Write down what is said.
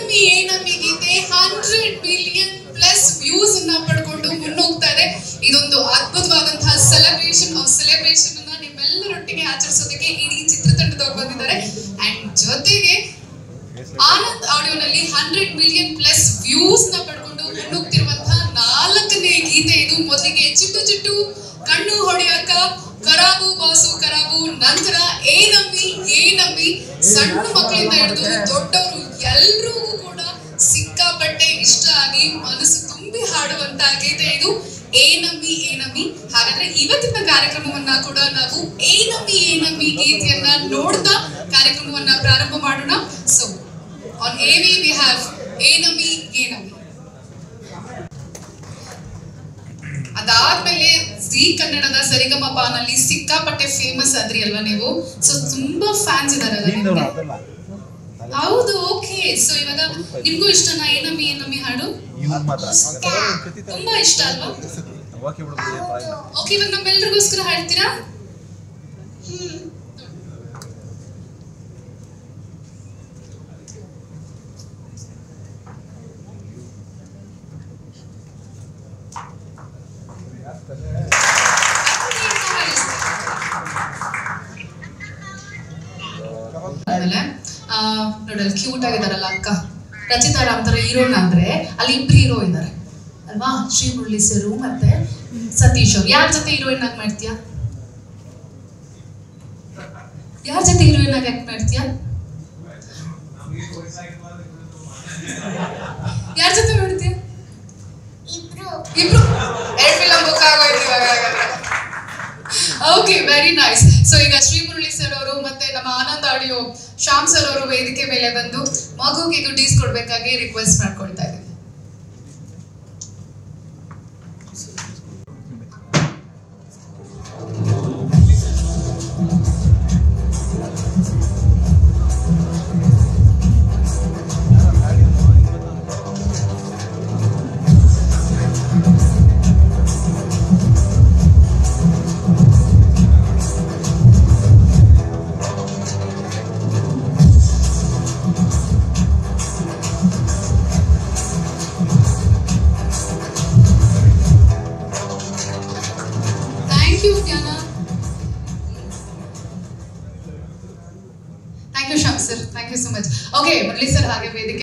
ಏನಮ್ಮಿ ಏನಮ್ಮಿ ಗೀತೆ hundred million plus views ಅನ್ನ ಪಡ್ಕೊಂಡು ಮುನ್ನೋಗ್ತಾ ಇದೆ ಇದೊಂದು ಅದ್ಭುತವಾದಂತಹ ಸೆಲೆಬ್ರೇಷನ್ ಆಫ್ ಸೆಲೆಬ್ರೇಷನ್ ಅನ್ನ ನಿಮ್ಮೆಲ್ಲರೊಟ್ಟಿಗೆ ಆಚರಿಸೋದಕ್ಕೆ ಇಡೀ ಚಿತ್ರತಂಡದವ್ರು ಬಂದಿದ್ದಾರೆ ಅಂಡ್ ಜೊತೆಗೆ ಆನಂದ್ ಆಡಿಯೋನಲ್ಲಿ ಹಂಡ್ರೆಡ್ ಮಿಲಿಯನ್ ಪ್ಲಸ್ ವ್ಯೂಸ್ ನ ಪಡ್ಕೊಂಡು ಮುನ್ನುಗ್ತಿರುವಂತಹ ನಾಲ್ಕನೇ ಗೀತೆ ಇದು ಮೊದಲಿಗೆ ಚಿಟ್ಟು ಚಿಟ್ಟು ಕಣ್ಣು ಹೊಡೆಯಕ ಕರಾಬು ಬಾಸು ಕರಾಬು ನಂತರ ಏನಮ್ಮಿ ಏನಮ್ಮಿ ಸಣ್ಣ ಮಕ್ಕಳಿಂದ ಹಿಡಿದು ದೊಡ್ಡವರು ಎಲ್ರಿಗೂ ಕೂಡ ಸಿಕ್ಕಾಪಟ್ಟೆ ಇಷ್ಟ ಆಗಿ ಮನಸ್ಸು ತುಂಬಿ ಹಾಡುವಂತ ಗೀತೆ ಇದು ಏನಮ್ಮಿ ಏನಮ್ಮಿ ಹಾಗಾದ್ರೆ ಇವತ್ತಿನ ಕಾರ್ಯಕ್ರಮವನ್ನ ಕೂಡ ನಾವು ಏನಮ್ಮಿ ಏನಮ್ಮಿ ಗೀತೆಯನ್ನ ನೋಡ್ತಾ ಕಾರ್ಯಕ್ರಮವನ್ನ ಪ್ರಾರಂಭ ಮಾಡೋಣ ಸೊ ಆನ್ ಎವಿ ವಿ ಹ್ಯಾವ್ ಏನಮ್ಮಿ ಏನಮ್ಮಿ ಅದಾದ್ಮೇಲೆ ಜಿ ಕನ್ನಡದ ಸರಿಗಮಪನಲ್ಲಿ ಸಿಕ್ಕಾಪಟ್ಟೆ ಫೇಮಸ್ ಆದ್ರಿ ಅಲ್ವಾ ನೀವು ಸೊ ತುಂಬಾ ಫ್ಯಾನ್ಸ್ ಇದಾರಲ್ಲ ನಿಮ್ಗೆ ಹೌದು ಓಕೆ ಸೊ ಇವಾಗ ನಿಮ್ಗೂ ಇಷ್ಟನಾ ಏನಮ್ಮಿ ಏನಮ್ಮಿ ಹಾಡು ಇವ್ರು ಮಾತ್ರ ತುಂಬಾ ಇಷ್ಟ ಅಲ್ವಾ ಓಕೆ ಬಿಡು ಬಿಡಿ, ಪರವಾಗಿಲ್ಲ. ಓಕೆ ಇವಾಗ ನಮ್ಮೆಲ್ರಿಗೋಸ್ಕರ ಹಾಡ್ತೀರಾ ಆಮೇಲೆ ಆ, ನೋಡಲ್ಲಿ ಕ್ಯೂಟ್ ಆಗಿದಾರಲ್ಲ ಅಕ್ಕ ರಚಿತಾ ರಾಮ್ ತರ ಹೀರೋನ ಅಂದ್ರೆ ಅಲ್ಲಿ ಇಬ್ರು ಹೀರೋ ಇದ್ದಾರೆ ಅಲ್ವಾ ಶ್ರೀ ಮುರಳಿ ಸರು ಮತ್ತೆ ಸತೀಶ್ ಅವ್ರು ಯಾರ ಜೊತೆ ಹೀರೋಯಿನ್ ಆಗಿ ಮಾಡ್ತೀಯಾ ಯಾರ ಜೊತೆ ಹೀರೋಯಿನ್ ಆಗಿ ಆಕ್ಟ್ ಮಾಡ್ತೀಯಾ ಯಾರ ಜೊತೆ ಮಾಡ್ತೀಯಾ ಇಬ್ರು ಎರಡು ಫಿಲಂ ಬುಕ್ ಆಗೋಯ್ತು ಇವಾಗ ಹಾಗಾದ್ರೆ ಓಕೆ ವೆರಿ ನೈಸ್ ಸೊ ಈಗ ಶ್ರೀ ಮುರಳಿ ಸರ್ ಅವರು ಮತ್ತೆ ನಮ್ಮ ಆನಂದ್ ಆಡಿಯೋ ಶ್ಯಾಮ್ ಸರ್ ಅವರು ವೇದಿಕೆ ಮೇಲೆ ಬಂದು ಮಗುಗೆ ಗುಡ್ಡೀಸ್ ಕೊಡ್ಬೇಕಾಗಿ ರಿಕ್ವೆಸ್ಟ್ ಮಾಡ್ಕೊಳ್ತಾ ಇದ್ದೀನಿ thank you Jnana thank you Shyam sir thank you so much okay Murali sir ಹಾಗೆ ವೇದಿಕೆ